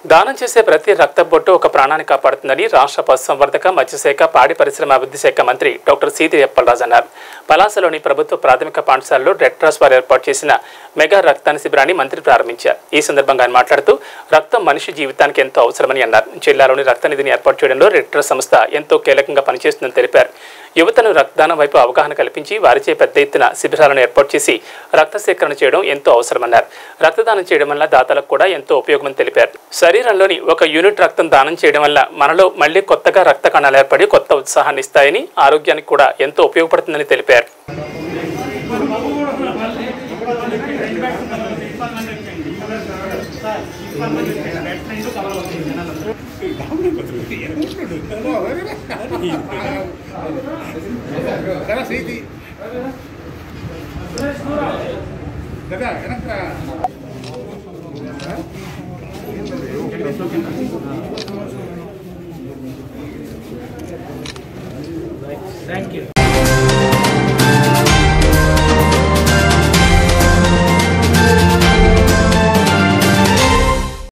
దానం చేసే ప్రతి రక్త బొట్టు ఒక ప్రాణాన్ని కాపాడుతుందని రాష్ట్ర పశుసంవర్ధక మత్స్యశాఖ పాడి పరిశ్రమ అభివృద్ధి శాఖ మంత్రి డాక్టర్ సీతి అప్పలరాజు అన్నారు పలాసలోని ప్రభుత్వ ప్రాథమిక పాఠశాలలో రెడ్ క్రాస్ వారు ఏర్పాటు చేసిన మెగా రక్తాన్ని శిబిరాన్ని మంత్రి ప్రారంభించారు ఈ సందర్భంగా ఆయన మాట్లాడుతూ రక్తం మనిషి జీవితానికి ఎంతో అవసరమని అన్నారు జిల్లాలోని రక్త నిధిని ఏర్పాటు చేయడంలో రెడ్ క్రాస్ సంస్థ ఎంతో కీలకంగా పనిచేస్తుందని తెలిపారు యువతను రక్తదానం వైపు అవగాహన కల్పించి వారిచే పెద్ద ఎత్తున శిబిరాలను ఏర్పాటు చేసి రక్త సేకరణ చేయడం ఎంతో అవసరమన్నారు రక్తదానం చేయడం వల్ల దాతలకు కూడా ఎంతో ఉపయోగమని తెలిపారు శరీరంలోని ఒక యూనిట్ రక్తం దానం చేయడం వల్ల మనలో మళ్ళీ కొత్తగా రక్త కణాలు ఏర్పడి కొత్త ఉత్సాహాన్ని ఇస్తాయని ఆరోగ్యానికి కూడా ఎంతో ఉపయోగపడుతుందని తెలిపారు కదా సీతి కదా వెనక Thank you.